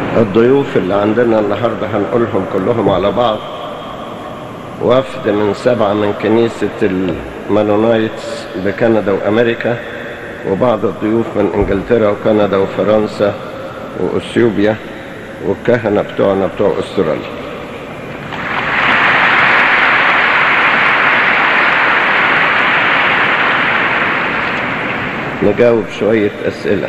الضيوف اللي عندنا النهاردة هنقولهم كلهم على بعض وفد من سبعة من كنيسة المانونايتس بكندا وأمريكا وبعض الضيوف من إنجلترا وكندا وفرنسا وأثيوبيا والكهنة بتوعنا بتوع أستراليا نجاوب شوية أسئلة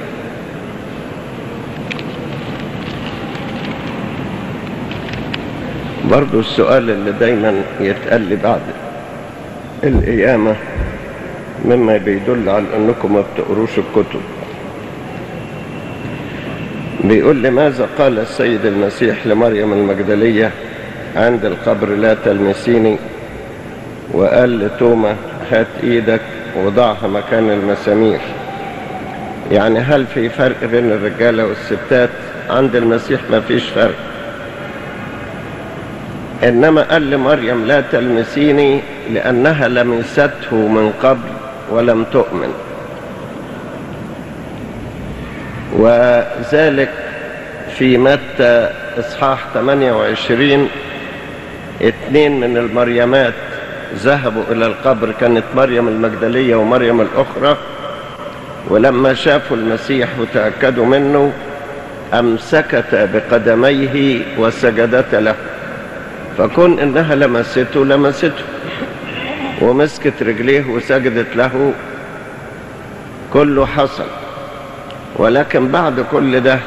برضو السؤال اللي دايما يتقال لي بعد القيامة مما بيدل على انكم ما بتقروش الكتب بيقول لماذا قال السيد المسيح لمريم المجدلية عند القبر لا تلمسيني وقال لتوما هات ايدك وضعها مكان المسامير يعني هل في فرق بين الرجالة والستات عند المسيح ما فيش فرق إنما قال لمريم لا تلمسيني لأنها لمسته من قبل ولم تؤمن وذلك في متى إصحاح 28 اثنين من المريمات ذهبوا إلى القبر كانت مريم المجدلية ومريم الأخرى ولما شافوا المسيح وتأكدوا منه أمسكتا بقدميه وسجدتا له فكون إنها لمسته لمسته ومسكت رجليه وسجدت له كله حصل ولكن بعد كل ده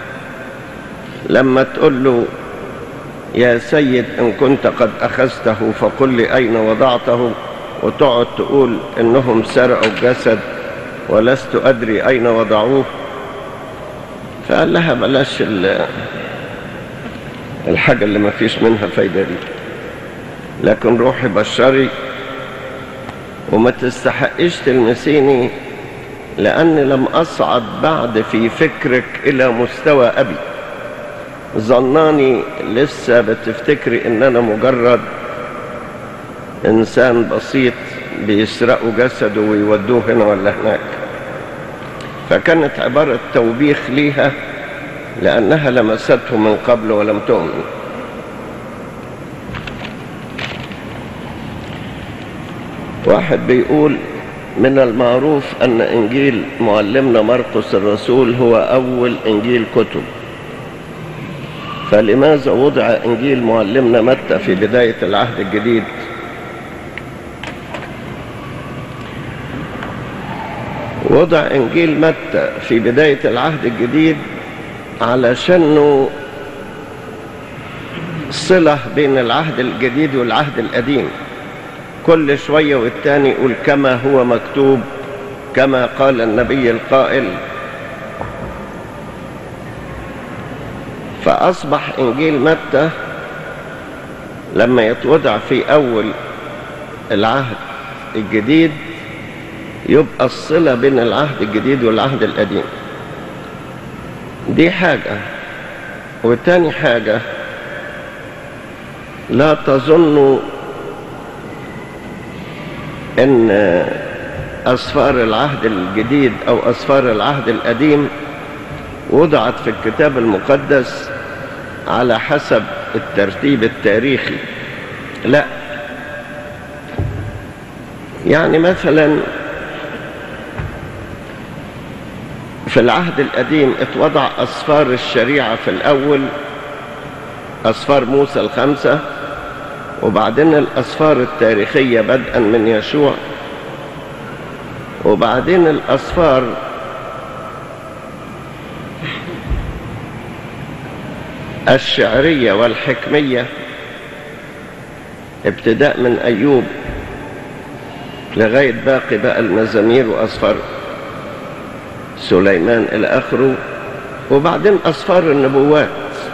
لما تقول له يا سيد إن كنت قد أخذته فقل لي أين وضعته وتقعد تقول إنهم سرقوا الجسد ولست أدري أين وضعوه فقال لها بلاش الحاجة اللي ما فيش منها فايدة دي لكن روحي بشري وما تستحقش تلمسيني لأني لم أصعد بعد في فكرك إلى مستوى أبي ظناني لسه بتفتكري ان انا مجرد انسان بسيط بيسرقوا جسده ويودوه هنا ولا هناك فكانت عبارة توبيخ ليها لأنها لمسته من قبل ولم تؤمن واحد بيقول من المعروف أن إنجيل معلمنا مرقس الرسول هو أول إنجيل كتب فلماذا وضع إنجيل معلمنا متى في بداية العهد الجديد وضع إنجيل متى في بداية العهد الجديد علشانه صلة بين العهد الجديد والعهد القديم كل شوية والتاني يقول كما هو مكتوب كما قال النبي القائل فأصبح إنجيل متى لما يتوضع في أول العهد الجديد يبقى الصلة بين العهد الجديد والعهد القديم دي حاجة وتاني حاجة لا تظنوا ان أسفار العهد الجديد أو أسفار العهد القديم وضعت في الكتاب المقدس على حسب الترتيب التاريخي لا يعني مثلا في العهد القديم اتوضع أسفار الشريعة في الأول أسفار موسى الخمسة وبعدين الأسفار التاريخية بدءا من يشوع وبعدين الأسفار الشعرية والحكمية ابتداء من أيوب لغاية باقي بقى المزامير وأسفار سليمان إلى آخره وبعدين أسفار النبوات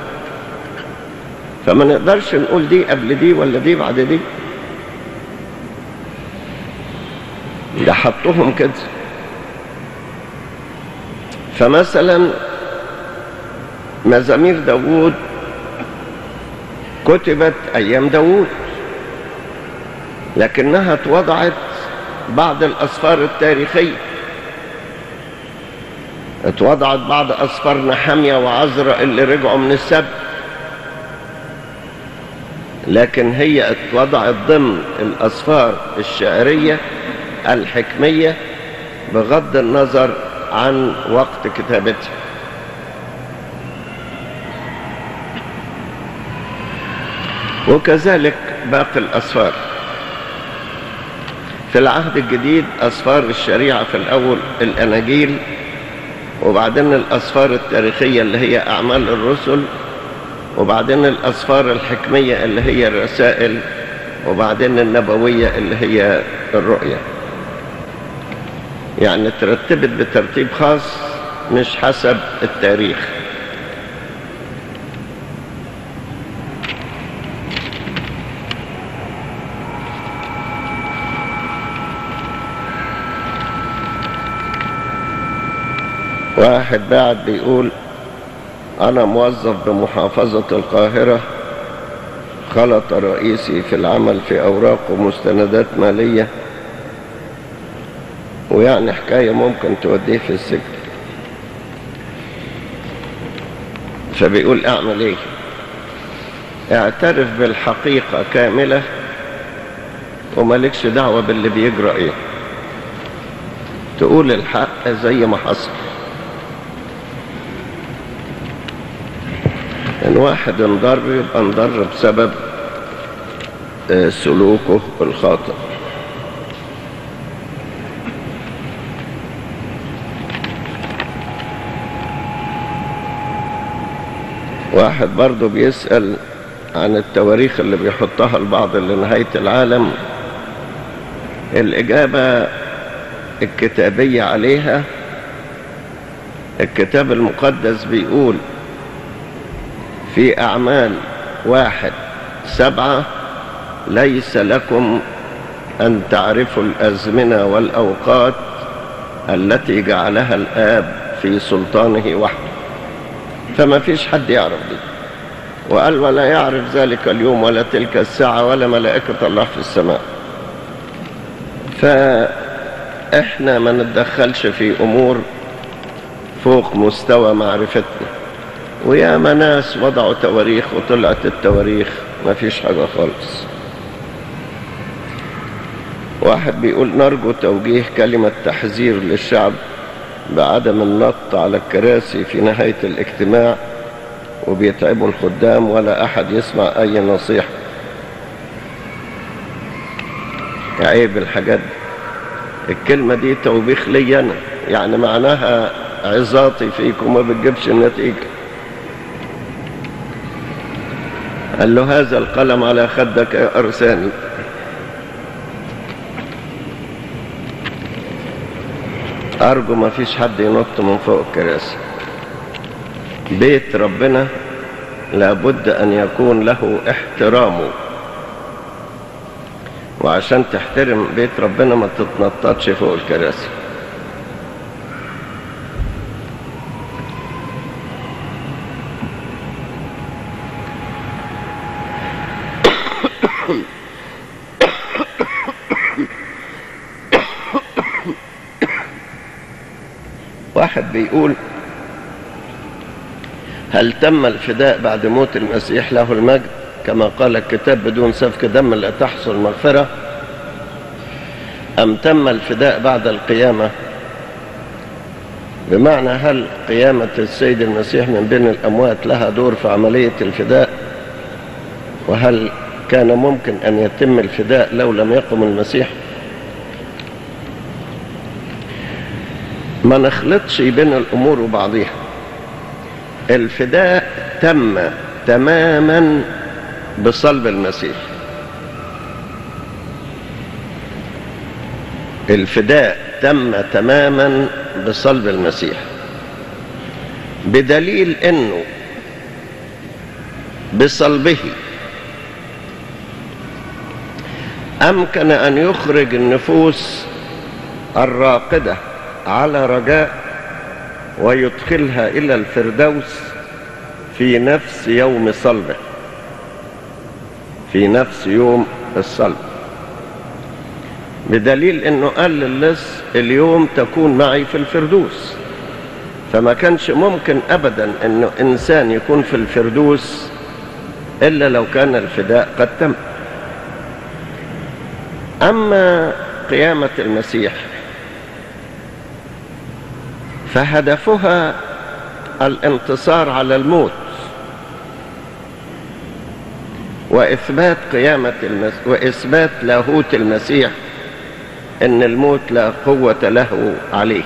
فما نقدرش نقول دي قبل دي ولا دي بعد دي ده حطهم كده فمثلا مزامير داوود كتبت أيام داوود لكنها اتوضعت بعد الأسفار التاريخية اتوضعت بعض أصفار نحامية وعزرة اللي رجعوا من السبت لكن هي اتوضعت ضمن الأصفار الشعرية الحكمية بغض النظر عن وقت كتابتها وكذلك باقي الأصفار في العهد الجديد أصفار الشريعة في الأول الأناجيل وبعدين الأصفار التاريخية اللي هي أعمال الرسل وبعدين الأصفار الحكمية اللي هي الرسائل وبعدين النبوية اللي هي الرؤية يعني ترتبت بترتيب خاص مش حسب التاريخ واحد بعد بيقول أنا موظف بمحافظة القاهرة خلط رئيسي في العمل في أوراق ومستندات مالية ويعني حكاية ممكن توديه في السجن فبيقول اعمل ايه اعترف بالحقيقة كاملة ومالكش دعوة باللي بيجرى ايه تقول الحق زي ما حصل ان واحد انضر يبقى انضر بسبب سلوكه الخاطئ واحد برضه بيسأل عن التواريخ اللي بيحطها البعض لنهاية العالم الإجابة الكتابية عليها الكتاب المقدس بيقول في أعمال واحد سبعة ليس لكم أن تعرفوا الأزمنة والأوقات التي جعلها الآب في سلطانه وحده فما فيش حد يعرف دي وقال ولا يعرف ذلك اليوم ولا تلك الساعة ولا ملائكة الله في السماء فإحنا ما نتدخلش في أمور فوق مستوى معرفتنا وياما ناس وضعوا تواريخ وطلعت التواريخ ما فيش حاجة خالص واحد بيقول نرجو توجيه كلمة تحذير للشعب بعدم النط على الكراسي في نهاية الاجتماع وبيتعبوا الخدام ولا أحد يسمع أي نصيحة عيب الحاجات دي الكلمة دي توبيخ لي أنا يعني معناها عظاتي فيكم ما بتجيبش النتيجة قال له هذا القلم على خدك يا أرساني أرجو ما فيش حد ينط من فوق الكراسي بيت ربنا لابد أن يكون له احترامه وعشان تحترم بيت ربنا ما تتنططش فوق الكراسي واحد بيقول هل تم الفداء بعد موت المسيح له المجد كما قال الكتاب بدون سفك دم لا تحصل مغفرة أم تم الفداء بعد القيامة بمعنى هل قيامة السيد المسيح من بين الأموات لها دور في عملية الفداء وهل كان ممكن أن يتم الفداء لو لم يقم المسيح ما نخلطش بين الأمور وبعضها الفداء تم تماما بصلب المسيح الفداء تم تماما بصلب المسيح بدليل انه بصلبه امكن ان يخرج النفوس الراقده على رجاء ويدخلها الى الفردوس في نفس يوم صلبه في نفس يوم الصلب بدليل انه قال للص اليوم تكون معي في الفردوس فما كانش ممكن ابدا انه انسان يكون في الفردوس الا لو كان الفداء قد تم اما قيامه المسيح فهدفها الانتصار على الموت واثبات قيامه المسيح واثبات لاهوت المسيح ان الموت لا قوه له عليه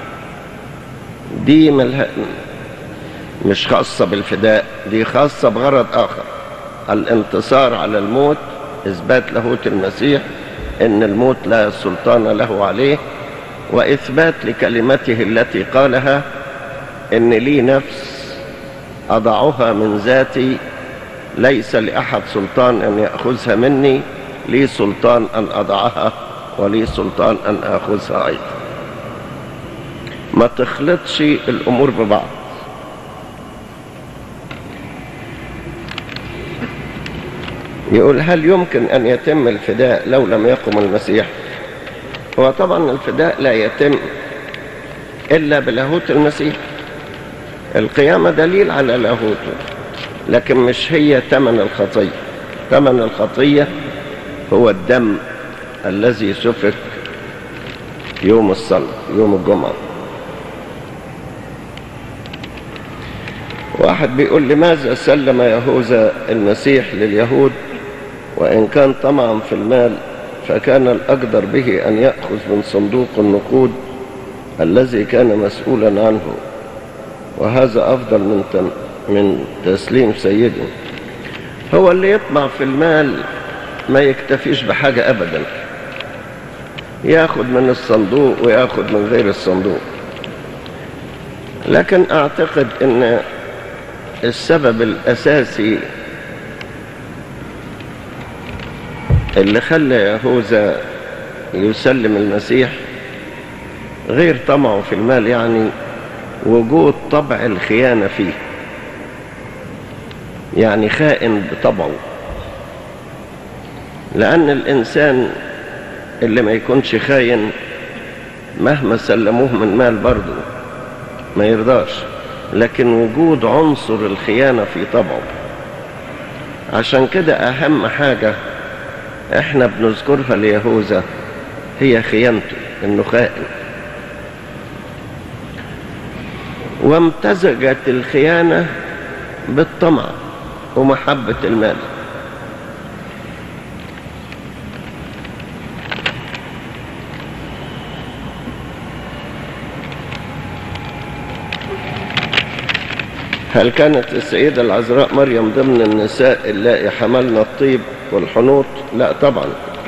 دي ملها مش خاصة بالفداء دي خاصة بغرض آخر الانتصار على الموت إثبات لاهوت المسيح إن الموت لا سلطان له عليه وإثبات لكلمته التي قالها إن لي نفس أضعها من ذاتي ليس لأحد سلطان أن يأخذها مني لي سلطان أن أضعها ولي سلطان أن آخذها أيضا ما تخلطش الأمور ببعض يقول هل يمكن أن يتم الفداء لو لم يقم المسيح هو طبعا الفداء لا يتم إلا بلاهوت المسيح القيامة دليل على لاهوته لكن مش هي ثمن الخطية ثمن الخطية هو الدم الذي سفك يوم الصلاة يوم الجمعة واحد بيقول لماذا سلم يهوذا المسيح لليهود وإن كان طمعا في المال فكان الأقدر به أن يأخذ من صندوق النقود الذي كان مسؤولا عنه وهذا أفضل من من تسليم سيده هو اللي يطمع في المال ما يكتفيش بحاجة أبدا ياخد من الصندوق وياخد من غير الصندوق لكن أعتقد أن السبب الأساسي اللي خلى يهوذا يسلم المسيح غير طمعه في المال يعني وجود طبع الخيانة فيه يعني خائن بطبعه لأن الإنسان اللي ما يكونش خاين مهما سلموه من مال برضه ما يرضاش لكن وجود عنصر الخيانة في طبعه عشان كده أهم حاجة احنا بنذكرها ليهوذا هي خيانته انه خائن وامتزجت الخيانة بالطمع ومحبة المال هل كانت السيدة العذراء مريم ضمن النساء اللائي حملنا الطيب والحنوط لا طبعا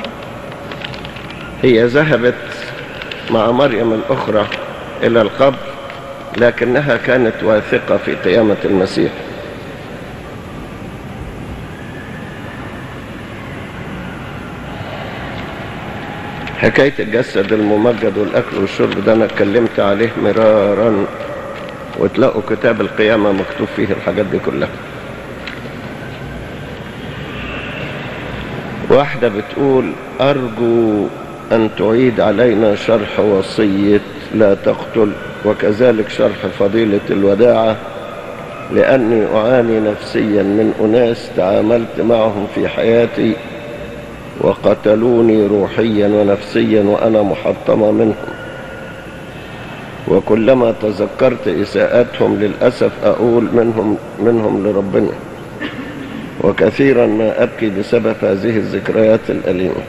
هي ذهبت مع مريم الأخرى إلى القبر لكنها كانت واثقة في قيامة المسيح حكاية الجسد الممجد والأكل والشرب ده أنا اتكلمت عليه مرارا وتلاقوا كتاب القيامة مكتوب فيه الحاجات دي كلها واحدة بتقول أرجو أن تعيد علينا شرح وصية لا تقتل وكذلك شرح فضيلة الوداعة لأني أعاني نفسيا من أناس تعاملت معهم في حياتي وقتلوني روحيا ونفسيا وأنا محطمة منهم وكلما تذكرت إساءتهم للأسف أقول منهم, منهم لربنا وكثيرا ما أبكي بسبب هذه الذكريات الأليمة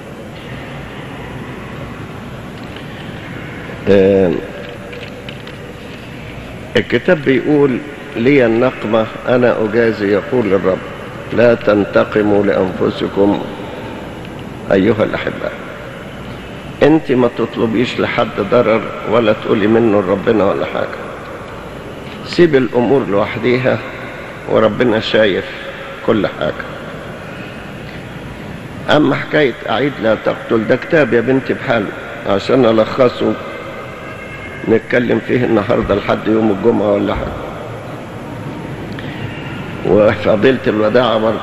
الكتاب بيقول لي النقمة أنا أجازي يقول الرب لا تنتقموا لأنفسكم أيها الأحباء أنت ما تطلبيش لحد ضرر ولا تقولي منه لربنا ولا حاجة سيب الأمور لوحديها وربنا شايف كل حاجة أما حكاية أعيد لا تقتل ده كتاب يا بنتي بحاله عشان ألخصه نتكلم فيه النهاردة لحد يوم الجمعة ولا حاجة وفضيلة الوداعة برضه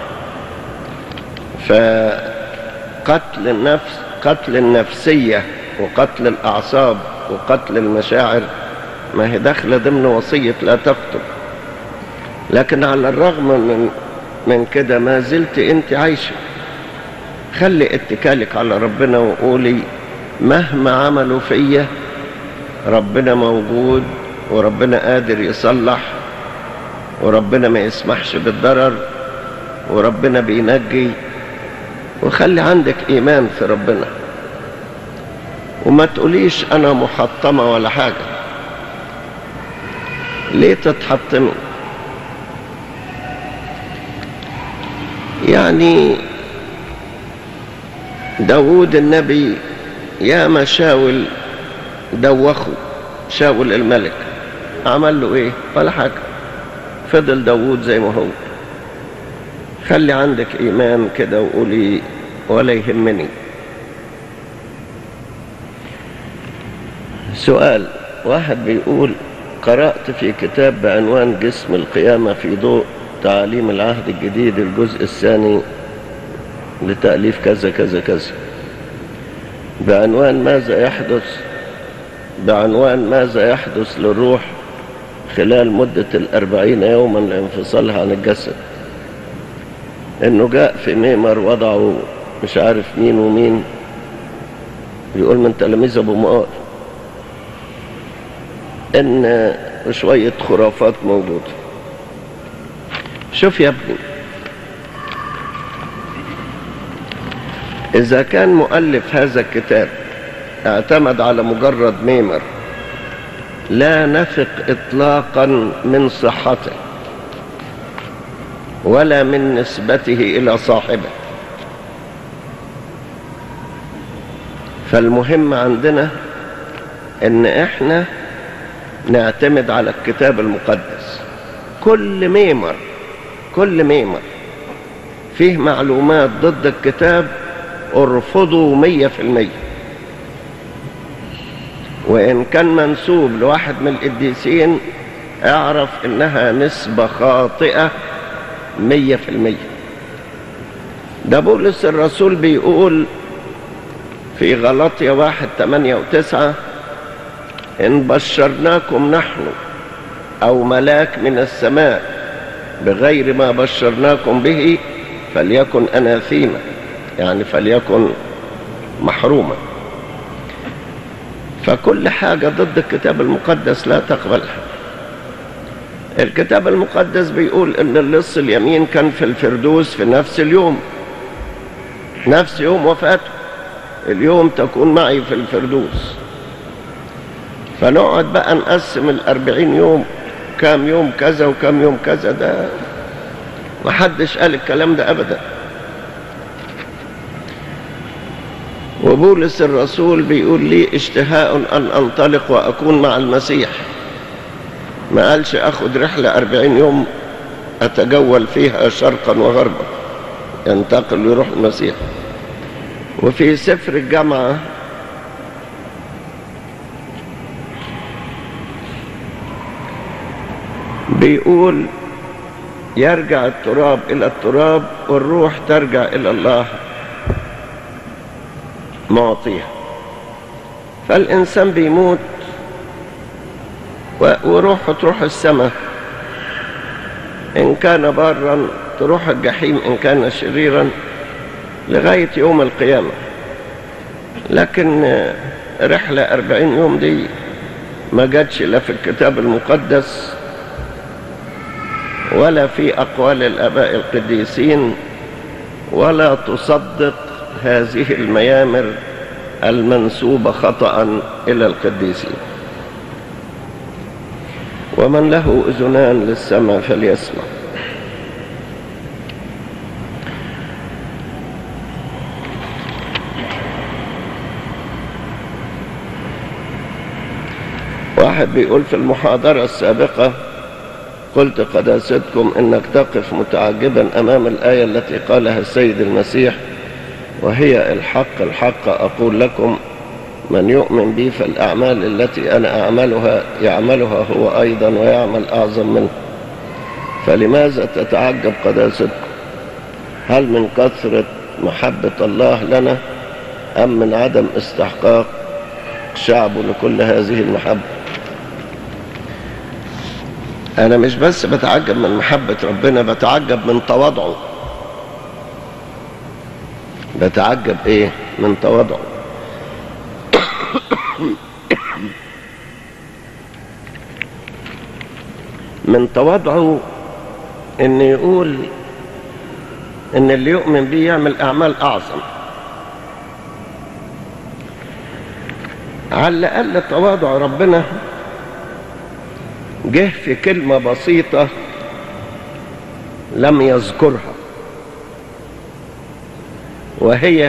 فقتل النفس قتل النفسية وقتل الأعصاب وقتل المشاعر ما هي داخلة ضمن وصية لا تقتل لكن على الرغم من من كده ما زلت انت عايشة خلي اتكالك على ربنا وقولي مهما عملوا فيا ربنا موجود وربنا قادر يصلح وربنا ما يسمحش بالضرر وربنا بينجي وخلي عندك ايمان في ربنا وما تقوليش انا محطمة ولا حاجة ليه تتحطمي يعني داود النبي يا ما شاول دوخه شاول الملك عمل له ايه ولا حاجة فضل داود زي ما هو خلي عندك ايمان كده وقولي ولا يهمني سؤال واحد بيقول قرأت في كتاب بعنوان جسم القيامة في ضوء تعاليم العهد الجديد الجزء الثاني لتأليف كذا كذا كذا بعنوان ماذا يحدث بعنوان ماذا يحدث للروح خلال مدة الأربعين يوما لانفصالها عن الجسد انه جاء في ميمر وضعوا مش عارف مين ومين يقول من تلاميذ ابو مقار ان شوية خرافات موجودة شوف يا ابني اذا كان مؤلف هذا الكتاب اعتمد على مجرد ميمر لا نثق اطلاقا من صحته ولا من نسبته الى صاحبه فالمهم عندنا ان احنا نعتمد على الكتاب المقدس كل ميمر كل ميمر فيه معلومات ضد الكتاب ارفضوا مية في المية وإن كان منسوب لواحد من القديسين اعرف إنها نسبة خاطئة مية في المية ده بولس الرسول بيقول في غلطية واحد تمانية وتسعة إن بشرناكم نحن أو ملاك من السماء بغير ما بشرناكم به فليكن أناثيما يعني فليكن محروما فكل حاجة ضد الكتاب المقدس لا تقبلها الكتاب المقدس بيقول ان اللص اليمين كان في الفردوس في نفس اليوم نفس يوم وفاته اليوم تكون معي في الفردوس فنقعد بقى نقسم الأربعين يوم كام يوم كذا وكام يوم كذا ده محدش قال الكلام ده أبدا وبولس الرسول بيقول لي اشتهاء أن أنطلق وأكون مع المسيح ما قالش أخد رحلة أربعين يوم أتجول فيها شرقا وغربا ينتقل ويروح المسيح وفي سفر الجامعة بيقول يرجع التراب إلى التراب والروح ترجع إلى الله معطيها فالإنسان بيموت وروحه تروح السماء إن كان بارا تروح الجحيم إن كان شريرا لغاية يوم القيامة لكن رحلة أربعين يوم دي ما جاتش لا في الكتاب المقدس ولا في أقوال الآباء القديسين ولا تصدق هذه الميامر المنسوبة خطأ إلى القديسين ومن له أذنان للسمع فليسمع واحد بيقول في المحاضرة السابقة قلت قداستكم انك تقف متعجبا امام الايه التي قالها السيد المسيح وهي الحق الحق اقول لكم من يؤمن بي فالاعمال التي انا اعملها يعملها هو ايضا ويعمل اعظم منه فلماذا تتعجب قداستكم هل من كثره محبه الله لنا ام من عدم استحقاق شعبه لكل هذه المحبه انا مش بس بتعجب من محبة ربنا بتعجب من تواضعه بتعجب ايه من تواضعه من تواضعه ان يقول ان اللي يؤمن بيه يعمل اعمال اعظم على الاقل تواضع ربنا جه في كلمة بسيطة لم يذكرها وهي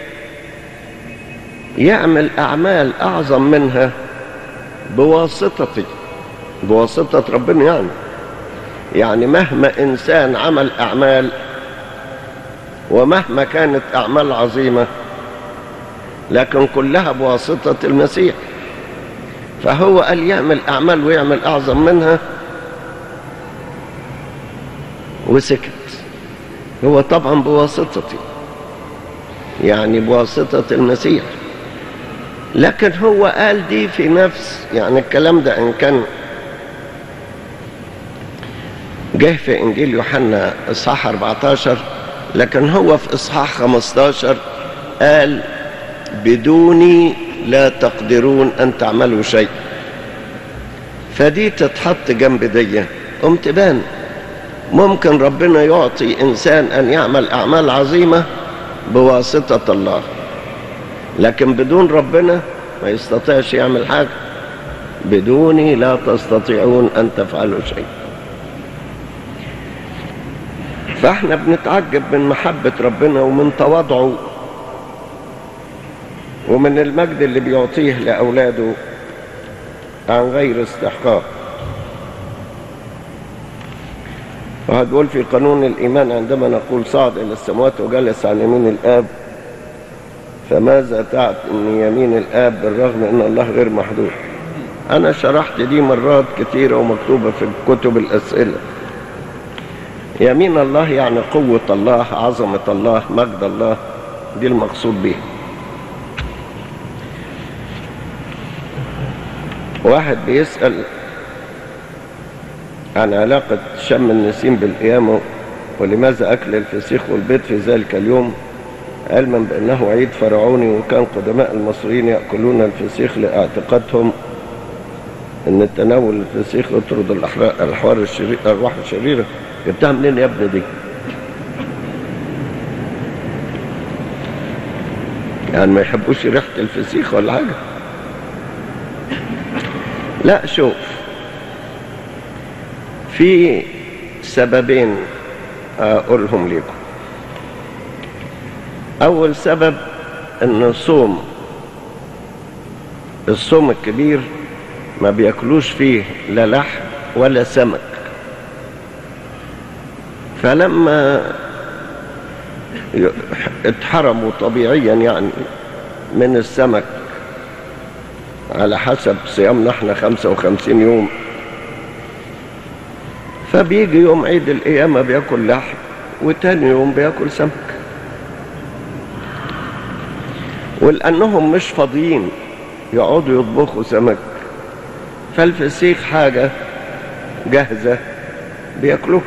يعمل أعمال أعظم منها بواسطتي بواسطة ربنا يعني يعني مهما إنسان عمل أعمال ومهما كانت أعمال عظيمة لكن كلها بواسطة المسيح فهو قال يعمل أعمال ويعمل أعظم منها وسكت هو طبعا بواسطتي يعني بواسطة المسيح لكن هو قال دي في نفس يعني الكلام ده إن كان جه في إنجيل يوحنا إصحاح 14 لكن هو في إصحاح 15 قال بدوني لا تقدرون أن تعملوا شيء فدي تتحط جنب دي قمت بان ممكن ربنا يعطي إنسان أن يعمل أعمال عظيمة بواسطة الله لكن بدون ربنا ما يستطيعش يعمل حاجة بدوني لا تستطيعون أن تفعلوا شيء فاحنا بنتعجب من محبة ربنا ومن تواضعه ومن المجد اللي بيعطيه لأولاده عن غير استحقاق وهتقول في قانون الإيمان عندما نقول صعد إلى السماوات وجلس عن يمين الآب فماذا تعني يمين الآب بالرغم أن الله غير محدود أنا شرحت دي مرات كثيرة ومكتوبة في كتب الأسئلة يمين الله يعني قوة الله عظمة الله مجد الله دي المقصود به واحد بيسأل عن علاقة شم النسيم بالقيامة ولماذا أكل الفسيخ والبيض في ذلك اليوم علما بأنه عيد فرعوني وكان قدماء المصريين يأكلون الفسيخ لاعتقادهم أن تناول الفسيخ يطرد الأحوار الشريرة الأرواح الشريرة جبتها منين يا ابني دي؟ يعني ما يحبوش ريحة الفسيخ ولا حاجة لا شوف في سببين أقولهم لكم أول سبب أن الصوم الصوم الكبير ما بياكلوش فيه لا لحم ولا سمك فلما اتحرموا طبيعيا يعني من السمك على حسب صيامنا احنا 55 يوم فبيجي يوم عيد القيامة بياكل لحم وتاني يوم بياكل سمك ولأنهم مش فاضيين يقعدوا يطبخوا سمك فالفسيخ حاجة جاهزة بياكلوها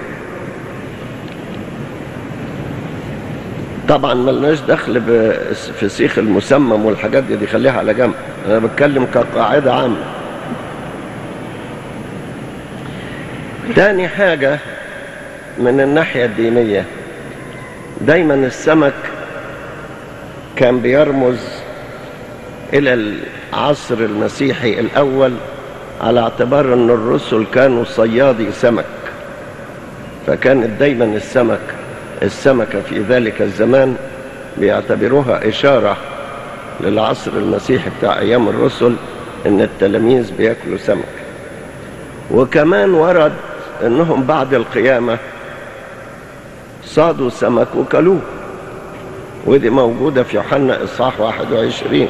طبعا ملناش دخل بفسيخ المسمم والحاجات دي دي خليها على جنب انا بتكلم كقاعدة عامة تاني حاجة من الناحية الدينية دايما السمك كان بيرمز الى العصر المسيحي الاول على اعتبار ان الرسل كانوا صيادي سمك فكانت دايما السمك السمكة في ذلك الزمان بيعتبروها إشارة للعصر المسيحي بتاع أيام الرسل إن التلاميذ بياكلوا سمك وكمان ورد إنهم بعد القيامة صادوا سمك وكلوه ودي موجودة في يوحنا إصحاح 21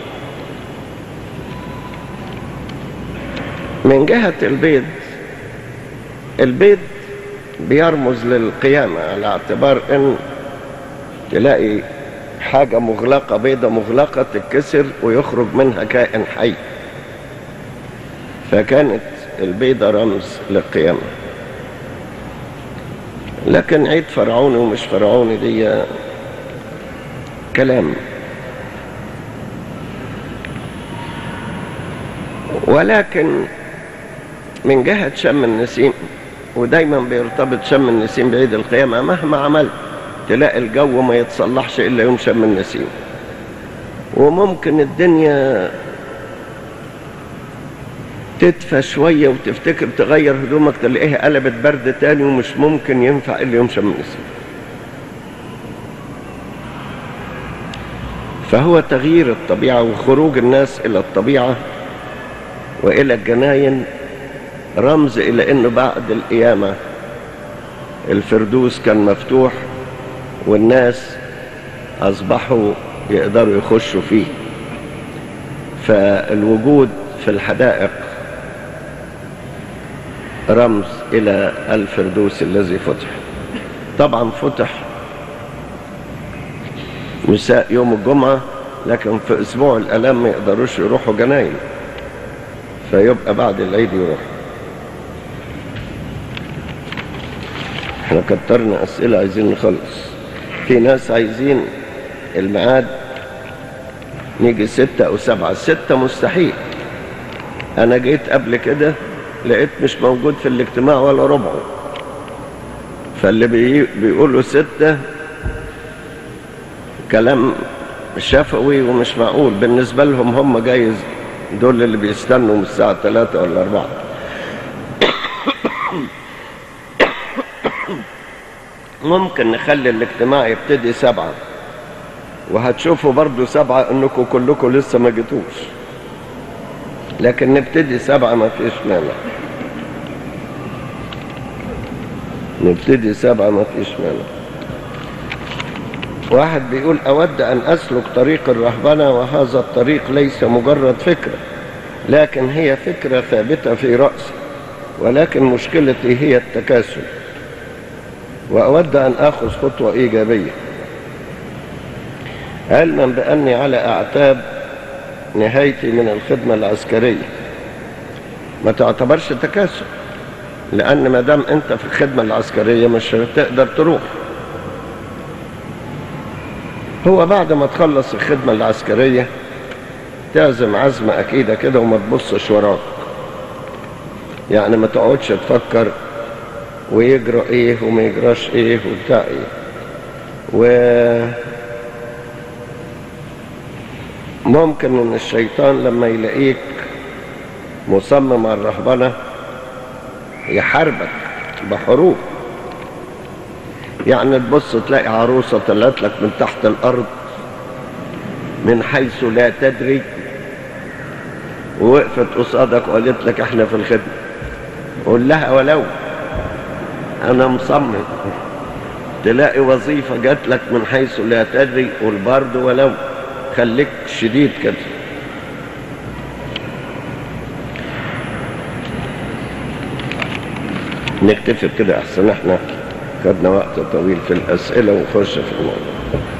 من جهة البيض البيض بيرمز للقيامة على اعتبار ان تلاقي حاجة مغلقة بيضة مغلقة تتكسر ويخرج منها كائن حي فكانت البيضة رمز للقيامة لكن عيد فرعوني ومش فرعوني دي كلام ولكن من جهة شم النسيم ودايما بيرتبط شم النسيم بعيد القيامة مهما عملت تلاقي الجو ما يتصلحش إلا يوم شم النسيم وممكن الدنيا تدفى شوية وتفتكر تغير هدومك تلاقيها قلبت برد تاني ومش ممكن ينفع إلا يوم شم النسيم فهو تغيير الطبيعة وخروج الناس إلى الطبيعة وإلى الجناين رمز إلى أنه بعد القيامة الفردوس كان مفتوح والناس أصبحوا يقدروا يخشوا فيه فالوجود في الحدائق رمز إلى الفردوس الذي فتح طبعا فتح مساء يوم الجمعة لكن في أسبوع الألام ما يقدروش يروحوا جناين فيبقى بعد العيد يروح احنا كترنا أسئلة عايزين نخلص في ناس عايزين الميعاد نيجي ستة أو سبعة ستة مستحيل أنا جيت قبل كده لقيت مش موجود في الاجتماع ولا ربعه فاللي بي بيقولوا ستة كلام شفوي ومش معقول بالنسبة لهم هم جايز دول اللي بيستنوا من الساعة ثلاثة ولا أربعة ممكن نخلي الاجتماع يبتدي سبعة وهتشوفوا برضو سبعة انكم كلكم لسه ما جيتوش لكن نبتدي سبعة ما فيش مانع نبتدي سبعة ما فيش مانع واحد بيقول أود أن أسلك طريق الرهبنة وهذا الطريق ليس مجرد فكرة لكن هي فكرة ثابتة في رأسي ولكن مشكلتي هي التكاسل وأود أن أخذ خطوة إيجابية علما بأني على أعتاب نهايتي من الخدمة العسكرية ما تعتبرش تكاسل لأن ما دام أنت في الخدمة العسكرية مش هتقدر تروح هو بعد ما تخلص الخدمة العسكرية تعزم عزمة أكيدة كده وما تبصش وراك يعني ما تقعدش تفكر ويجرى ايه وما يجراش ايه وبتاع ايه و ممكن ان الشيطان لما يلاقيك مصمم على الرهبنه يحاربك بحروب يعني تبص تلاقي عروسه طلعت لك من تحت الارض من حيث لا تدري ووقفت قصادك وقالت لك احنا في الخدمه قول لها ولو انا مصمم تلاقي وظيفة جات لك من حيث لا تدري والبرد ولو خليك شديد كده نكتفي كده احسن احنا خدنا وقت طويل في الاسئلة ونخش في الموضوع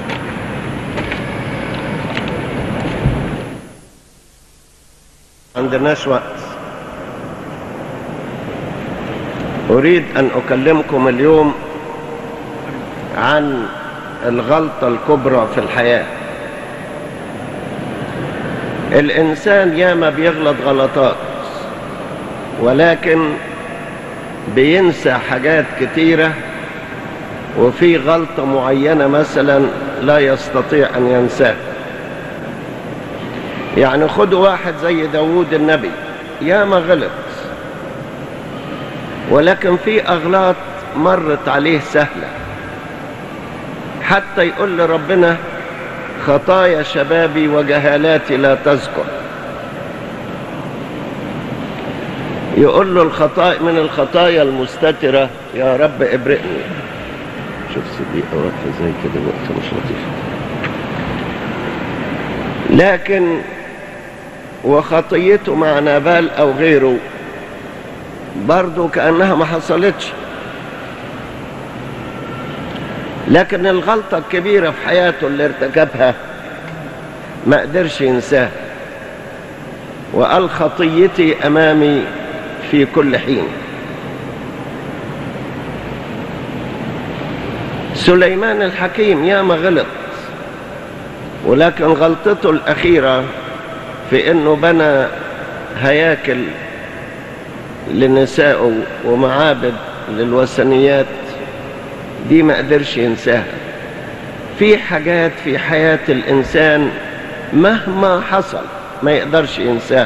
عندناش وقت أريد أن أكلمكم اليوم عن الغلطة الكبرى في الحياة الإنسان ياما بيغلط غلطات ولكن بينسى حاجات كتيرة وفي غلطة معينة مثلا لا يستطيع أن ينساها يعني خدوا واحد زي داوود النبي ياما غلط ولكن في أغلاط مرت عليه سهلة حتى يقول لربنا خطايا شبابي وجهالاتي لا تذكر يقول له الخطايا من الخطايا المستترة يا رب ابرئني شوف صديقة واقفة زي كده وقت مش لطيف لكن وخطيته مع نابال أو غيره برضه كأنها ما حصلتش لكن الغلطة الكبيرة في حياته اللي ارتكبها ما قدرش ينساها وقال خطيتي أمامي في كل حين سليمان الحكيم ياما غلط ولكن غلطته الأخيرة في أنه بنى هياكل لنسائه ومعابد للوثنيات دي ما قدرش ينساها في حاجات في حياة الإنسان مهما حصل ما يقدرش ينساها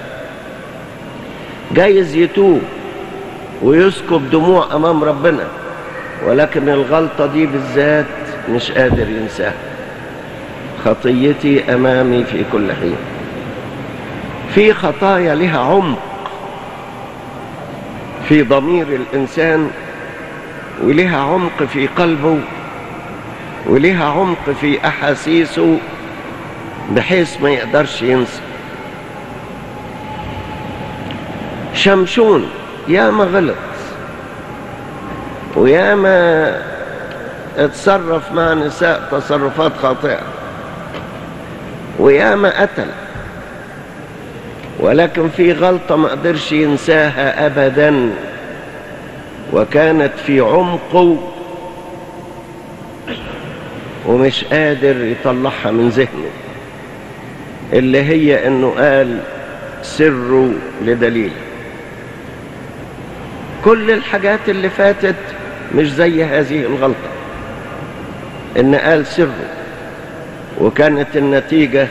جايز يتوب ويسكب دموع أمام ربنا ولكن الغلطة دي بالذات مش قادر ينساها خطيتي أمامي في كل حين في خطايا لها عمق في ضمير الإنسان ولها عمق في قلبه ولها عمق في أحاسيسه بحيث ما يقدرش ينسى شمشون يا ما غلط ويا ما اتصرف مع نساء تصرفات خاطئة ويا ما قتل ولكن في غلطة ما قدرش ينساها أبدا وكانت في عمقه ومش قادر يطلعها من ذهنه اللي هي انه قال سره لدليل كل الحاجات اللي فاتت مش زي هذه الغلطة ان قال سره وكانت النتيجة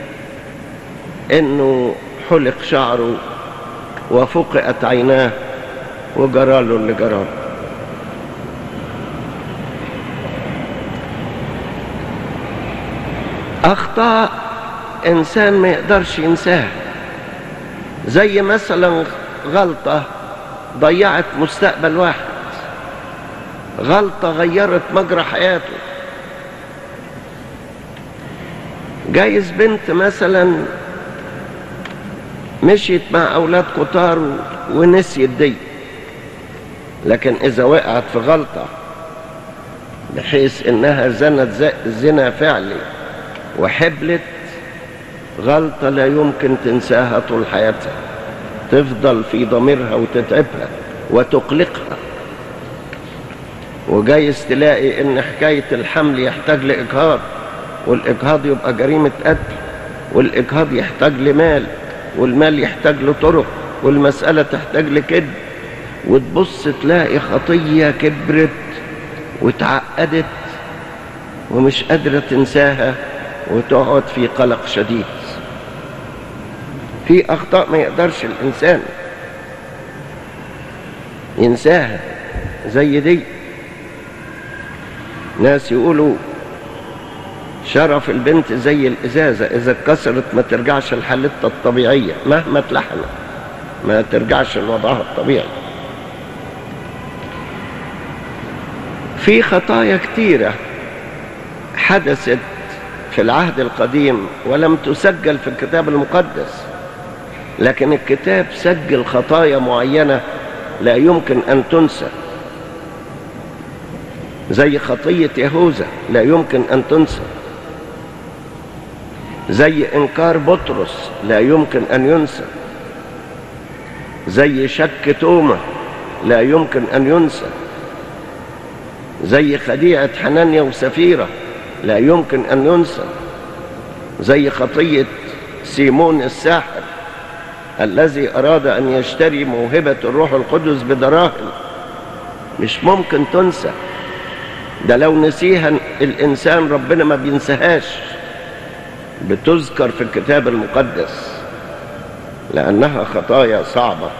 انه حلق شعره وفقئت عيناه وجراله اللي جراله أخطاء إنسان ما يقدرش ينساها زي مثلا غلطة ضيعت مستقبل واحد غلطة غيرت مجرى حياته جايز بنت مثلا مشيت مع أولاد كتار ونسيت دي لكن إذا وقعت في غلطة بحيث إنها زنت زنا فعلي وحبلت غلطة لا يمكن تنساها طول حياتها تفضل في ضميرها وتتعبها وتقلقها وجايز تلاقي ان حكاية الحمل يحتاج لإجهاض والإجهاض يبقى جريمة قتل والإجهاض يحتاج لمال والمال يحتاج لطرق والمسألة تحتاج لكذب وتبص تلاقي خطية كبرت وتعقدت ومش قادرة تنساها وتقعد في قلق شديد في أخطاء ما يقدرش الإنسان ينساها زي دي ناس يقولوا شرف البنت زي الإزازة إذا اتكسرت ما ترجعش لحالتها الطبيعية مهما اتلحنت ما ترجعش لوضعها الطبيعي في خطايا كتيرة حدثت في العهد القديم ولم تسجل في الكتاب المقدس لكن الكتاب سجل خطايا معينة لا يمكن أن تنسى زي خطية يهوذا لا يمكن أن تنسى زي إنكار بطرس لا يمكن أن ينسى زي شك تومة لا يمكن أن ينسى زي خديعة حنانيا وسفيرة لا يمكن أن ينسى زي خطية سيمون الساحر الذي أراد أن يشتري موهبة الروح القدس بدراهم مش ممكن تنسى ده لو نسيها الإنسان ربنا ما بينساهاش بتذكر في الكتاب المقدس لأنها خطايا صعبة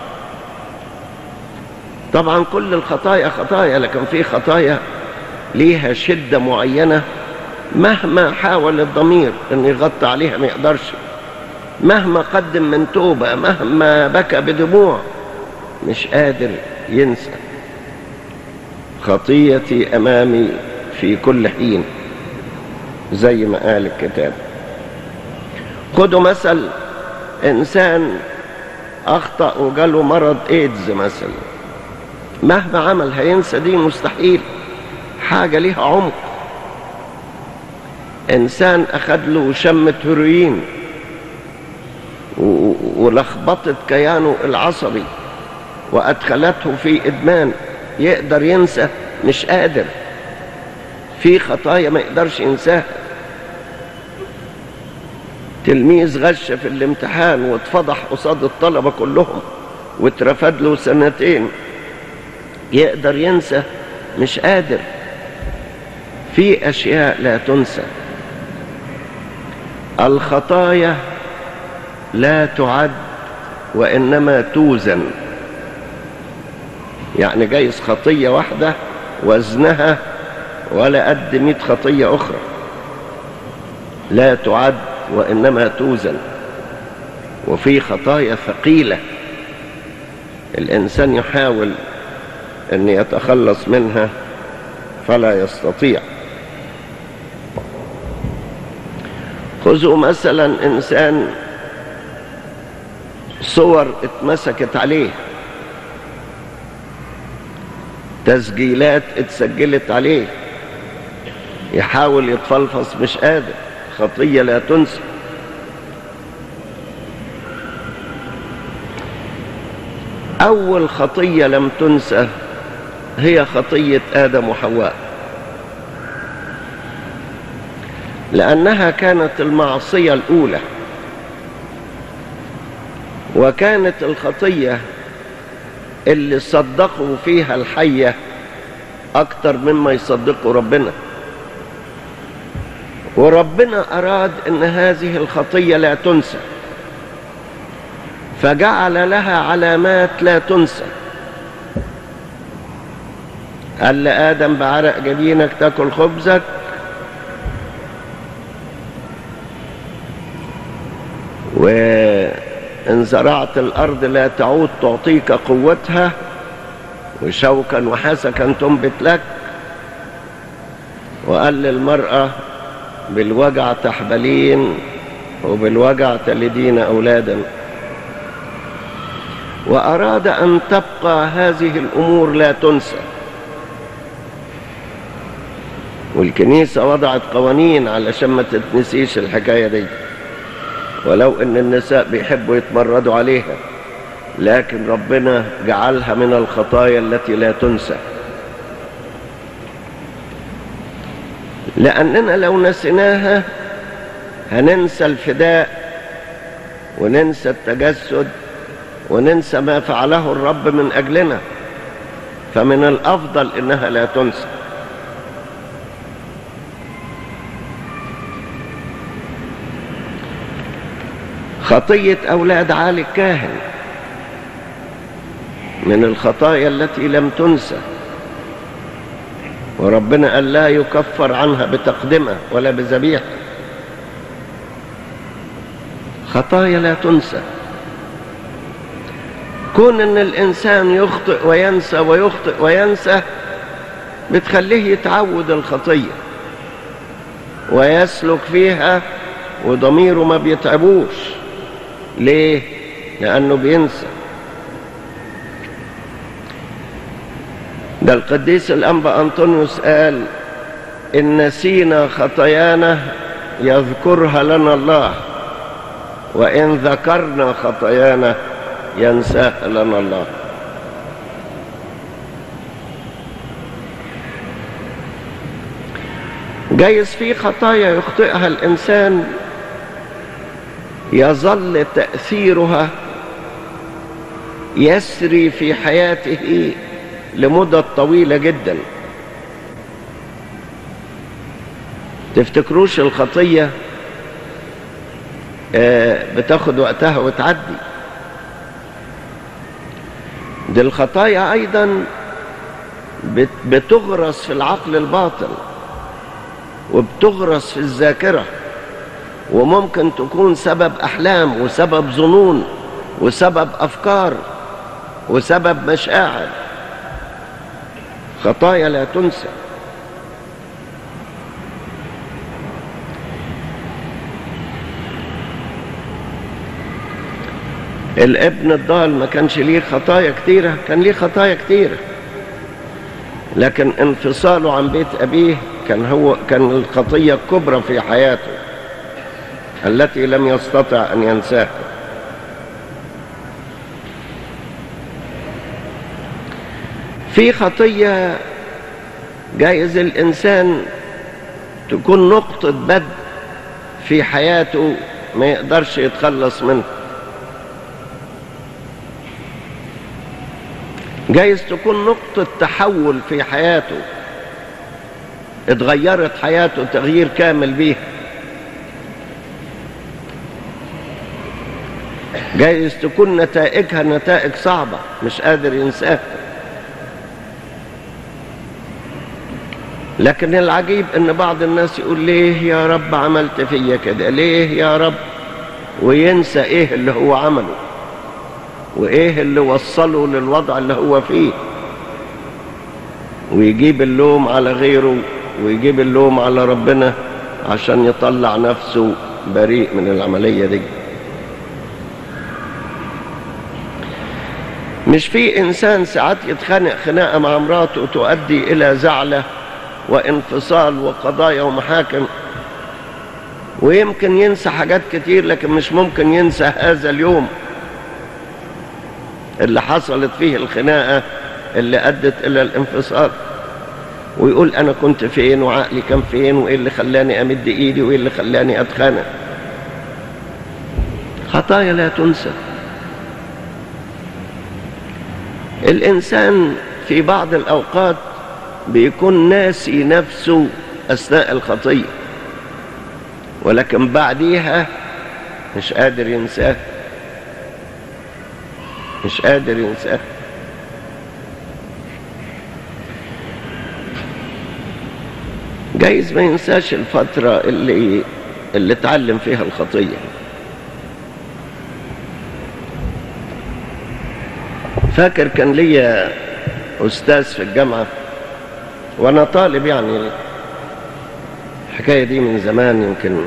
طبعا كل الخطايا خطايا لكن في خطايا ليها شدة معينة مهما حاول الضمير أن يغطي عليها ما يقدرش مهما قدم من توبة مهما بكى بدموع مش قادر ينسى خطيتي أمامي في كل حين زي ما قال الكتاب خدوا مثل إنسان أخطأ وجاله مرض إيدز مثلا مهما عمل هينسى دي مستحيل حاجة ليها عمق إنسان أخذ له شمة هيروين ولخبطت كيانه العصبي وأدخلته في إدمان يقدر ينسى مش قادر في خطايا ما يقدرش ينساها تلميذ غش في الامتحان واتفضح قصاد الطلبة كلهم واترفد له سنتين يقدر ينسى مش قادر في أشياء لا تنسى الخطايا لا تعد وإنما توزن يعني جايز خطية واحدة وزنها ولا قد مئة خطية أخرى لا تعد وإنما توزن وفي خطايا ثقيلة الإنسان يحاول أن يتخلص منها فلا يستطيع خذوا مثلا إنسان صور اتمسكت عليه تسجيلات اتسجلت عليه يحاول يتفلفص مش قادر خطية لا تنسى أول خطية لم تنسى هي خطية آدم وحواء لأنها كانت المعصية الأولى وكانت الخطية اللي صدقوا فيها الحية أكتر مما يصدقوا ربنا وربنا أراد أن هذه الخطية لا تنسى فجعل لها علامات لا تنسى قال لآدم بعرق جبينك تاكل خبزك وإن زرعت الأرض لا تعود تعطيك قوتها وشوكا وحسكا تنبت لك وقال للمرأة بالوجع تحبلين وبالوجع تلدين أولادا وأراد أن تبقى هذه الأمور لا تنسى والكنيسة وضعت قوانين علشان ما تتنسيش الحكاية دي ولو ان النساء بيحبوا يتمردوا عليها لكن ربنا جعلها من الخطايا التي لا تنسى لأننا لو نسيناها هننسى الفداء وننسى التجسد وننسى ما فعله الرب من أجلنا فمن الأفضل إنها لا تنسى خطية أولاد عالي الكاهن من الخطايا التي لم تنسى وربنا قال لا يكفر عنها بتقدمة ولا بذبيحة خطايا لا تنسى كون ان الانسان يخطئ وينسى ويخطئ وينسى بتخليه يتعود الخطية ويسلك فيها وضميره ما بيتعبوش ليه لانه بينسى ده القديس الانبا انطونيوس قال ان نسينا خطايانا يذكرها لنا الله وان ذكرنا خطايانا ينساها لنا الله جايز في خطايا يخطئها الانسان يظل تاثيرها يسري في حياته لمدة طويلة جدا تفتكروش الخطية بتاخد وقتها وتعدي دي الخطايا أيضا بتغرس في العقل الباطن وبتغرس في الذاكرة وممكن تكون سبب أحلام وسبب ظنون وسبب أفكار وسبب مشاعر خطايا لا تنسى الابن الضال ما كانش ليه خطايا كتيرة كان ليه خطايا كتيرة لكن انفصاله عن بيت أبيه كان هو كان الخطية الكبرى في حياته التي لم يستطع أن ينساها في خطية جايز الإنسان تكون نقطة بدء في حياته ما يقدرش يتخلص منها جايز تكون نقطة تحول في حياته اتغيرت حياته تغيير كامل بيها جايز تكون نتائجها نتائج صعبة مش قادر ينساها لكن العجيب ان بعض الناس يقول ليه يا رب عملت فيا كده ليه يا رب وينسى ايه اللي هو عمله وايه اللي وصله للوضع اللي هو فيه ويجيب اللوم على غيره ويجيب اللوم على ربنا عشان يطلع نفسه بريء من العملية دي مش في انسان ساعات يتخانق خناقة مع مراته تؤدي الى زعلة وانفصال وقضايا ومحاكم ويمكن ينسى حاجات كتير لكن مش ممكن ينسى هذا اليوم اللي حصلت فيه الخناقة اللي أدت إلى الانفصال ويقول أنا كنت فين وعقلي كان فين وإيه اللي خلاني أمد إيدي وإيه اللي خلاني أتخانق خطايا لا تنسى الإنسان في بعض الأوقات بيكون ناسي نفسه أثناء الخطية ولكن بعديها مش قادر ينساه مش قادر ينساه جايز ما ينساش الفترة اللي اللي اتعلم فيها الخطية فاكر كان ليا أستاذ في الجامعة وأنا طالب يعني الحكاية دي من زمان يمكن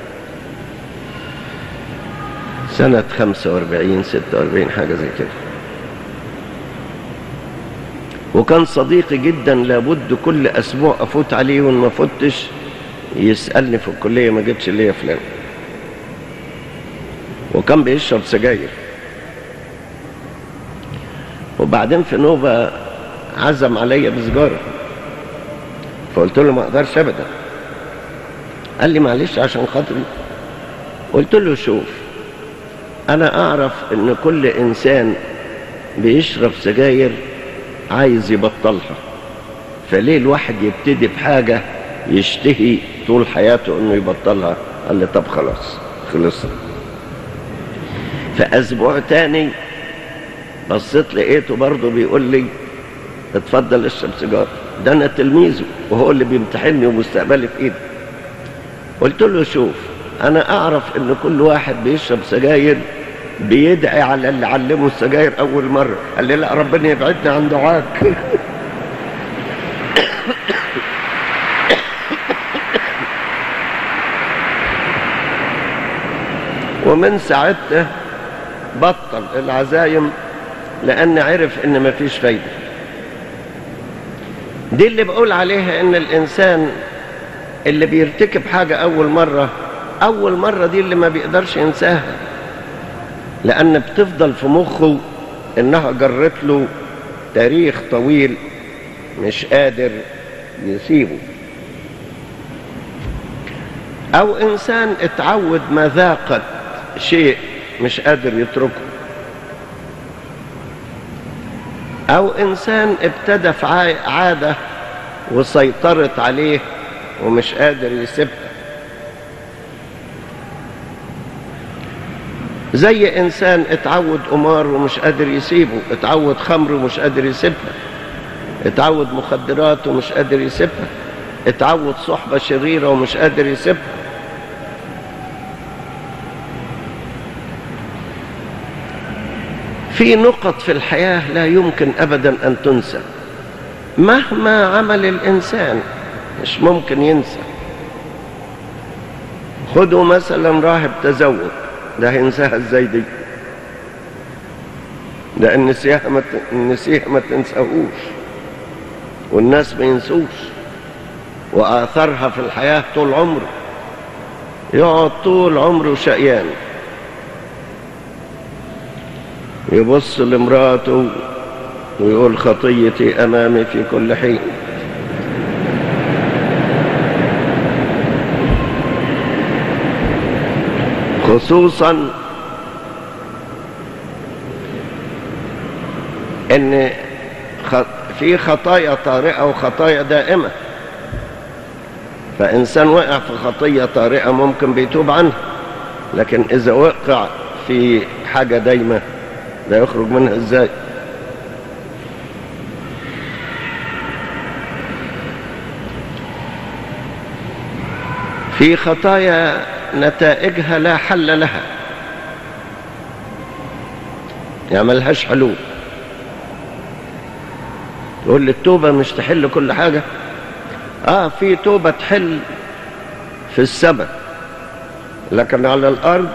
سنة 45 46 حاجة زي كده وكان صديقي جدا لابد كل أسبوع أفوت عليه وإن ما فتش يسألني في الكلية ما جبتش ليه يا فلان وكان بيشرب سجاير وبعدين في نوبة عزم عليا بسجارة فقلت له ما اقدرش ابدا قال لي معلش عشان خاطري قلت له شوف انا اعرف ان كل انسان بيشرب سجاير عايز يبطلها فليه الواحد يبتدي بحاجة يشتهي طول حياته انه يبطلها قال لي طب خلاص خلص فاسبوع تاني بصيت لقيته برضه بيقول لي اتفضل اشرب سيجاره ده انا تلميذه وهو اللي بيمتحني ومستقبلي في ايدي قلت له شوف انا اعرف ان كل واحد بيشرب سجاير بيدعي على اللي علمه السجاير اول مره قال لي لا ربنا يبعدنا عن دعاك ومن ساعتها بطل العزايم لان عرف ان مفيش فايده دي اللي بقول عليها ان الانسان اللي بيرتكب حاجة اول مرة اول مرة دي اللي ما بيقدرش ينساها لان بتفضل في مخه انها جرت له تاريخ طويل مش قادر يسيبه او انسان اتعود مذاقة شيء مش قادر يتركه او انسان ابتدى في عاده وسيطرت عليه ومش قادر يسيبها زي انسان اتعود قمار ومش قادر يسيبه اتعود خمر ومش قادر يسيبها اتعود مخدرات ومش قادر يسيبها اتعود صحبة شريرة ومش قادر يسيبها في نقط في الحياة لا يمكن أبدا أن تنسى مهما عمل الإنسان مش ممكن ينسى خدوا مثلا راهب تزوج ده هينساها ازاي دي ده النسيها ما النسيها ما تنساهوش والناس ما ينسوش وآثرها في الحياة طول عمره يقعد طول عمره شقيان يبص لمراته ويقول خطيتي أمامي في كل حين خصوصا ان في خطايا طارئة وخطايا دائمة فإنسان وقع في خطية طارئة ممكن بيتوب عنها لكن إذا وقع في حاجة دايمة ده يخرج منها إزاي في خطايا نتائجها لا حل لها يعني ملهاش حلول يقول لي التوبة مش تحل كل حاجة اه في توبة تحل في السماء لكن على الارض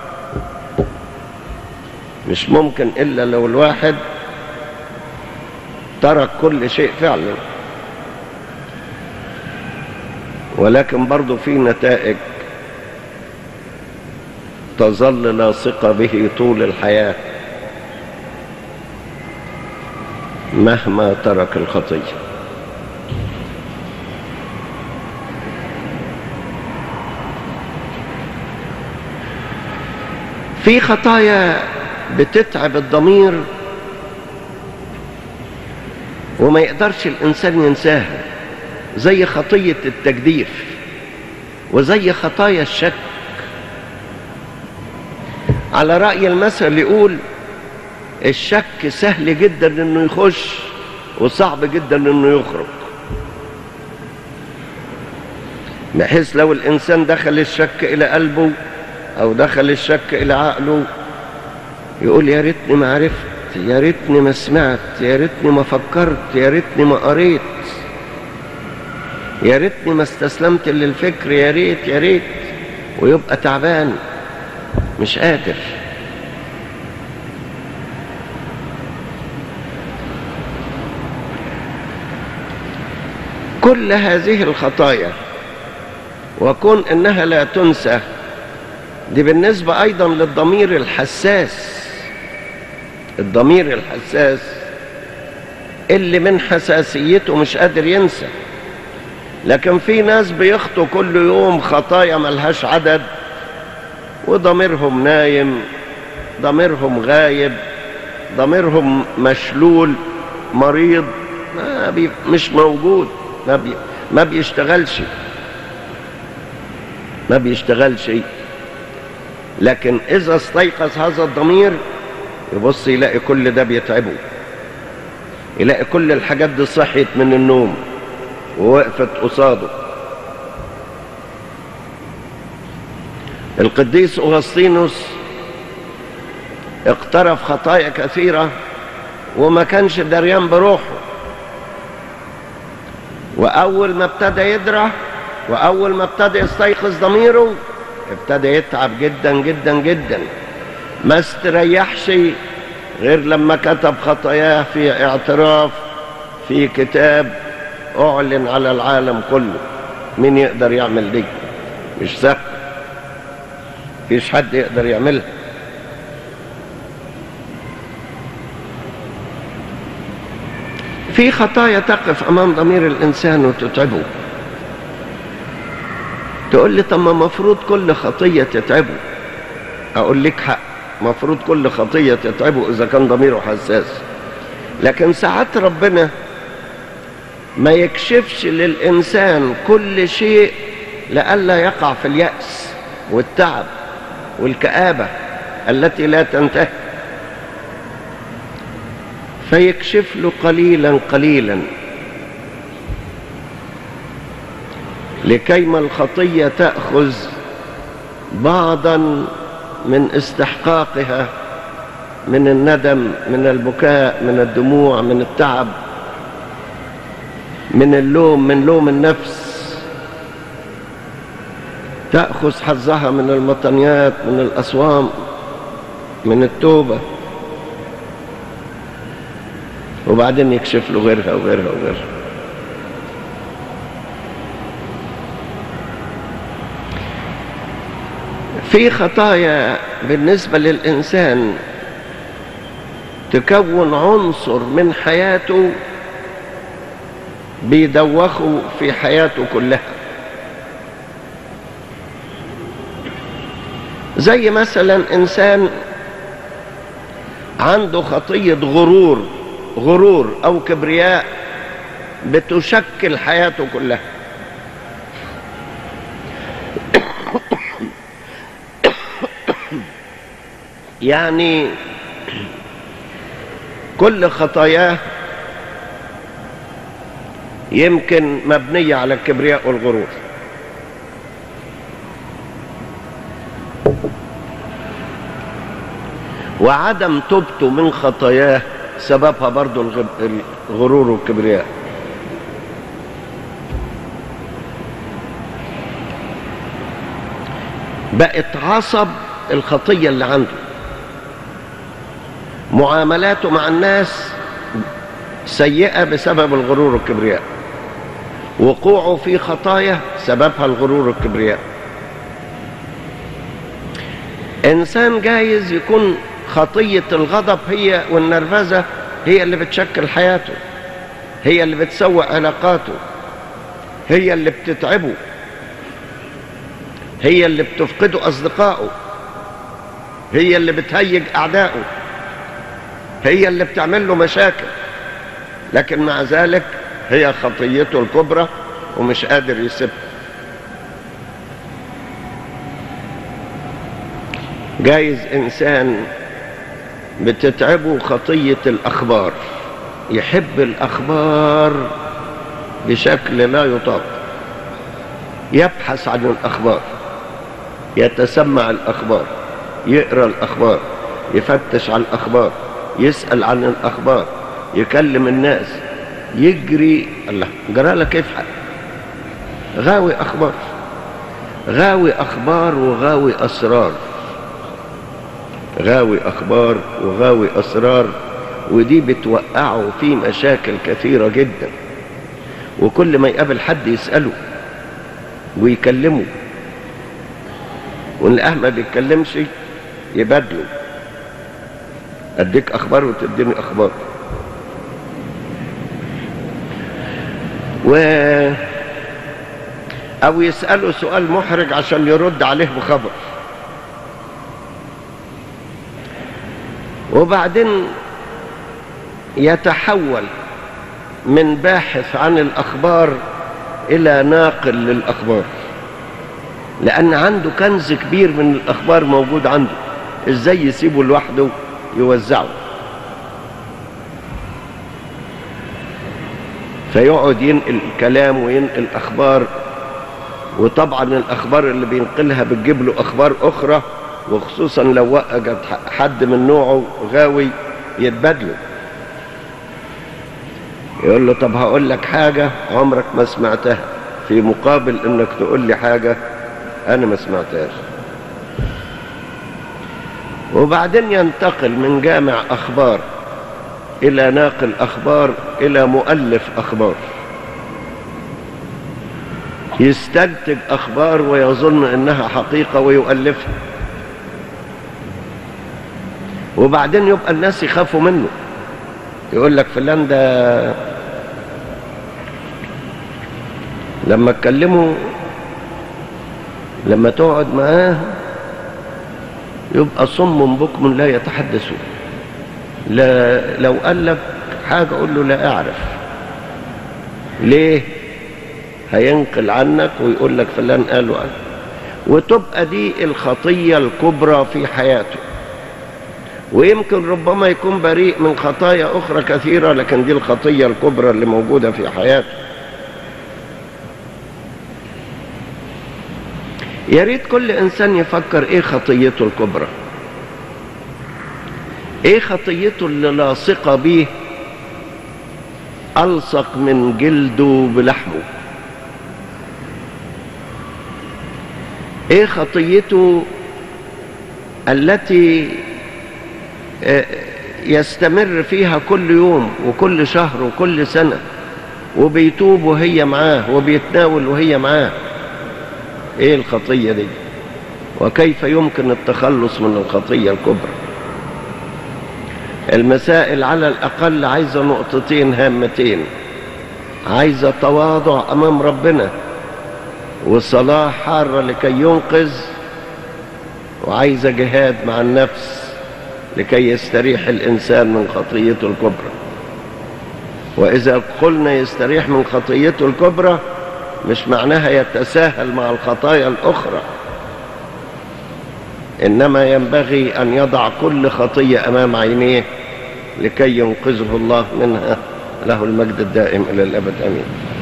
مش ممكن الا لو الواحد ترك كل شيء فعلا ولكن برضه في نتائج تظل لاصقة به طول الحياة مهما ترك الخطيه في خطايا بتتعب الضمير وما يقدرش الإنسان ينساها زي خطية التجديف وزي خطايا الشك على رأي المثل يقول الشك سهل جدا انه يخش وصعب جدا انه يخرج بحيث لو الانسان دخل الشك الى قلبه او دخل الشك الى عقله يقول يا ريتني ما عرفت يا ريتني ما سمعت يا ريتني ما فكرت يا ريتني ما قريت يا ريتني ما استسلمت للفكر يا ريت يا ريت ويبقى تعبان مش قادر كل هذه الخطايا وكون انها لا تنسى دي بالنسبة أيضا للضمير الحساس الضمير الحساس اللي من حساسيته مش قادر ينسى لكن في ناس بيخطوا كل يوم خطايا ملهاش عدد وضميرهم نايم ضميرهم غايب ضميرهم مشلول مريض ما بي مش موجود ما, بي ما بيشتغلش ما بيشتغلش لكن إذا استيقظ هذا الضمير يبص يلاقي كل ده بيتعبه يلاقي كل الحاجات دي صحيت من النوم ووقفت قصاده القديس أغسطينوس اقترف خطايا كثيرة وما كانش دريان بروحه وأول ما ابتدى يدرى وأول ما ابتدى يستيقظ ضميره ابتدى يتعب جدا جدا جدا ما استريحش غير لما كتب خطاياه في اعتراف في كتاب اعلن على العالم كله مين يقدر يعمل دي مش سهل مفيش حد يقدر يعملها في خطايا تقف امام ضمير الانسان وتتعبه تقول لي طب ما مفروض كل خطيه تتعبه اقول لك حق مفروض كل خطيه تتعبه اذا كان ضميره حساس لكن ساعات ربنا ما يكشفش للانسان كل شيء لئلا يقع في الياس والتعب والكابه التي لا تنتهي فيكشف له قليلا قليلا لكيما الخطيه تاخذ بعضا من استحقاقها من الندم من البكاء من الدموع من التعب من اللوم من لوم النفس تأخذ حظها من المطنيات من الأصوام من التوبة وبعدين يكشف له غيرها وغيرها وغيرها في خطايا بالنسبة للإنسان تكون عنصر من حياته بيدوخه في حياته كلها زي مثلا انسان عنده خطيه غرور غرور او كبرياء بتشكل حياته كلها يعني كل خطاياه يمكن مبنيه على الكبرياء والغرور وعدم توبته من خطاياه سببها برضو الغرور والكبرياء بقت عصب الخطية اللي عنده معاملاته مع الناس سيئة بسبب الغرور والكبرياء وقوعه في خطايا سببها الغرور والكبرياء انسان جايز يكون خطية الغضب هي والنرفزة هي اللي بتشكل حياته هي اللي بتسوء علاقاته هي اللي بتتعبه هي اللي بتفقده أصدقائه هي اللي بتهيج أعدائه هي اللي بتعمل له مشاكل لكن مع ذلك هي خطيته الكبرى ومش قادر يسيبها جايز إنسان بتتعبه خطية الأخبار يحب الأخبار بشكل لا يطاق يبحث عن الأخبار يتسمع الأخبار يقرأ الأخبار يفتش عن الأخبار يسأل عن الأخبار يكلم الناس يجري الله جرى لك كيف حال غاوي أخبار غاوي أخبار وغاوي أسرار غاوي أخبار وغاوي أسرار ودي بتوقعه في مشاكل كثيرة جدا وكل ما يقابل حد يسأله ويكلمه واللي ما بيتكلمش يبادله اديك اخبار وتديني اخبار و او يساله سؤال محرج عشان يرد عليه بخبر وبعدين يتحول من باحث عن الاخبار الى ناقل للاخبار لان عنده كنز كبير من الاخبار موجود عنده ازاي يسيبه لوحده يوزعه فيقعد ينقل كلام وينقل اخبار وطبعا الاخبار اللي بينقلها بتجيب له اخبار اخرى وخصوصا لو وقجت حد من نوعه غاوي يتبادلوا يقول له طب هقول لك حاجة عمرك ما سمعتها في مقابل انك تقول لي حاجة انا ما سمعتهاش وبعدين ينتقل من جامع اخبار الى ناقل اخبار الى مؤلف اخبار يستنتج اخبار ويظن انها حقيقة ويؤلفها وبعدين يبقى الناس يخافوا منه يقول لك فلان ده لما تكلمه لما تقعد معاه يبقى صم بكم لا يتحدث لا لو قال لك حاجة قول له لا أعرف ليه هينقل عنك ويقول لك فلان قال وقال وتبقى دي الخطية الكبرى في حياته ويمكن ربما يكون بريء من خطايا أخرى كثيرة لكن دي الخطية الكبرى اللي موجودة في حياته يا ريت كل إنسان يفكر إيه خطيته الكبرى إيه خطيته اللي لاصقة بيه ألصق من جلده بلحمه إيه خطيته التي يستمر فيها كل يوم وكل شهر وكل سنة وبيتوب وهي معاه وبيتناول وهي معاه ايه الخطية دي وكيف يمكن التخلص من الخطية الكبرى المسائل على الأقل عايزة نقطتين هامتين عايزة تواضع أمام ربنا وصلاة حارة لكي ينقذ وعايزة جهاد مع النفس لكي يستريح الإنسان من خطيته الكبرى وإذا قلنا يستريح من خطيته الكبرى مش معناها يتساهل مع الخطايا الأخرى إنما ينبغي أن يضع كل خطية أمام عينيه لكي ينقذه الله منها له المجد الدائم إلى الأبد أمين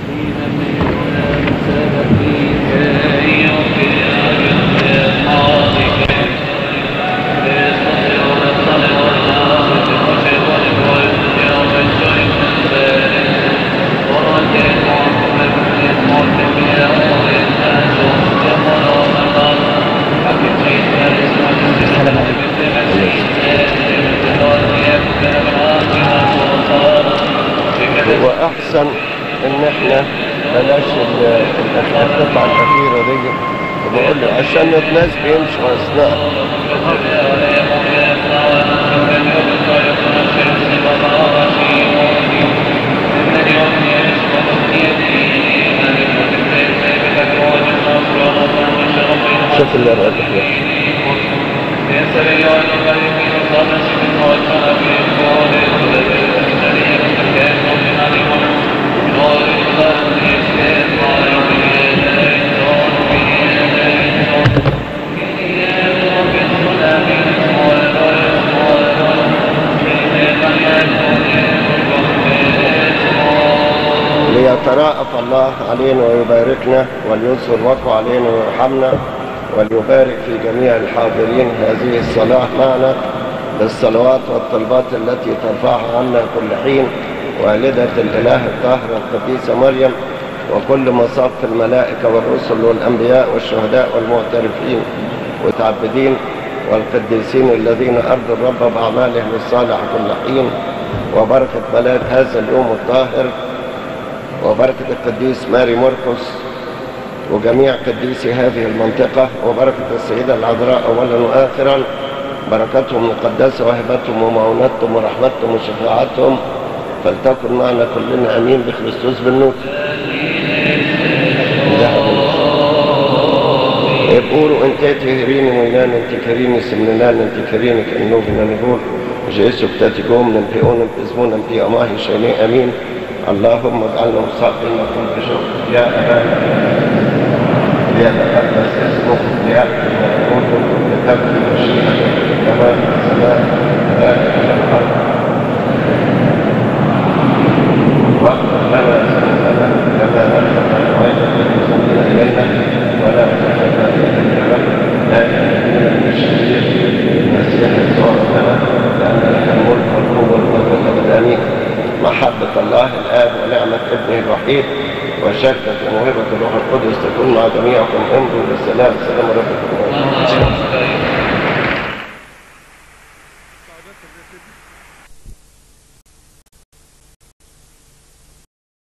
هو أحسن إن إحنا بلاش ال- ال- القطعة الأخيرة دي وبقول له عشان الناس بيمشوا أثناء شوف اللي راجح ده ليتراءف الله علينا ويباركنا ولينصر وقعه علينا ويرحمنا وليبارك في جميع الحاضرين هذه الصلاة معنا بالصلوات والطلبات التي ترفعها عنا كل حين والدة الإله الطاهرة القديسة مريم وكل مصاف الملائكة والرسل والأنبياء والشهداء والمعترفين والمتعبدين والقديسين الذين أرضوا الرب بأعمالهم الصالحة كل حين وبركة ملاك هذا اليوم الطاهر وبركة القديس ماري مرقس وجميع قديسي هذه المنطقة وبركة السيدة العذراء أولا وآخرا بركتهم مقدسة وهبتهم ومعونتهم ورحمتهم وشفاعتهم فلتكن معنا كلنا أمين بخريستوس بالنور يقولوا انت تهريني وينان انت كريني سمنان انت كريني كأنوبنا نقول جيسو بتاتيكم نمتئون نمتزمون نمتئ أماهي شيني أمين اللهم اجعلنا مصابين لكم بشكر يا أبانا ليتقدس اسمك ليأتي ملكوتك لتكن مشيئتك كما في السماء كذلك في الأرض واغفر لنا ذنوبنا كما نغفر للعباد المسلمين إلينا ولا تحرمنا من لكن من الشرير المسيح يسوع لنا لأن لك الملك والقوة والقدرة آمين محبة الله الآب ونعمة ابنه الوحيد وشركة وموهبة الروح القدس تكون مع جميعكم امضوا بالسلام سلام ربكم